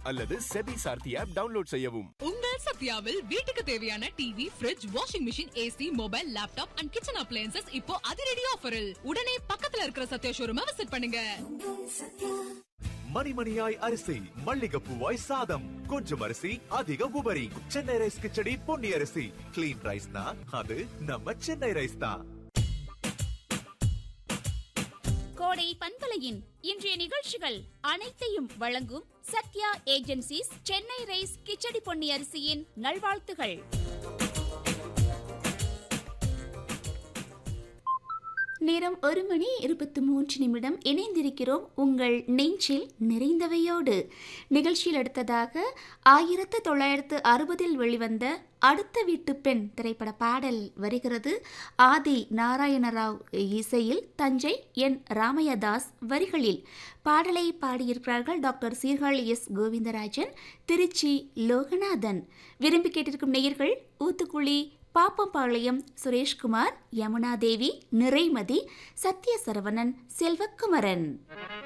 அல்லது SEBI சார்த்தி app download செய்யவும் உங்கள் சத்யாவில் வீட்டுக்கு தேவையான TV fridge washing machine AC mobile laptop and kitchen appliances இப்போ அதிரடி ஆஃபரில் உடனே பக்கத்துல இருக்கிற சத்யா ஷோரூமை விசிட் பண்ணுங்க மணிமணியாய் அரிசி மல்லிகைப்பூவாய் சாதம் கொஞ்சம் அரிசி அதிக உபரி சென்னை ரைஸ் கிச்சடி பொன்னி அரிசி கிளீன் ரைஸ்னா அது நம்ம சென்னை ரைஸ் தான் கோடை பண்பலையின் இன்றைய நிகழ்ச்சிகள் அனைத்தையும் வழங்கும் சத்யா ஏஜென்சிஸ் சென்னை ரைஸ் கிச்சடி பொன்னி அரிசியின் நல்வாழ்த்துகள் நேரம் ஒரு மணி இருபத்தி மூன்று நிமிடம் இணைந்திருக்கிறோம் உங்கள் நெஞ்சில் நிறைந்தவையோடு நிகழ்ச்சியில் அடுத்ததாக ஆயிரத்து தொள்ளாயிரத்து அறுபதில் வெளிவந்த அடுத்த வீட்டு பெண் திரைப்பட பாடல் வருகிறது ஆதி நாராயணராவ் இசையில் தஞ்சை என் ராமையதாஸ் வரிகளில் பாடலை பாடியிருக்கிறார்கள் டாக்டர் சீர்காழி எஸ் கோவிந்தராஜன் திருச்சி லோகநாதன் விரும்பி கேட்டிருக்கும் நேயர்கள் ஊத்துக்குழி பாப்பம்பாளையம் சுரேஷ்குமார் யமுனாதேவி நிறைமதி சத்யசரவணன் செல்வக்குமரன்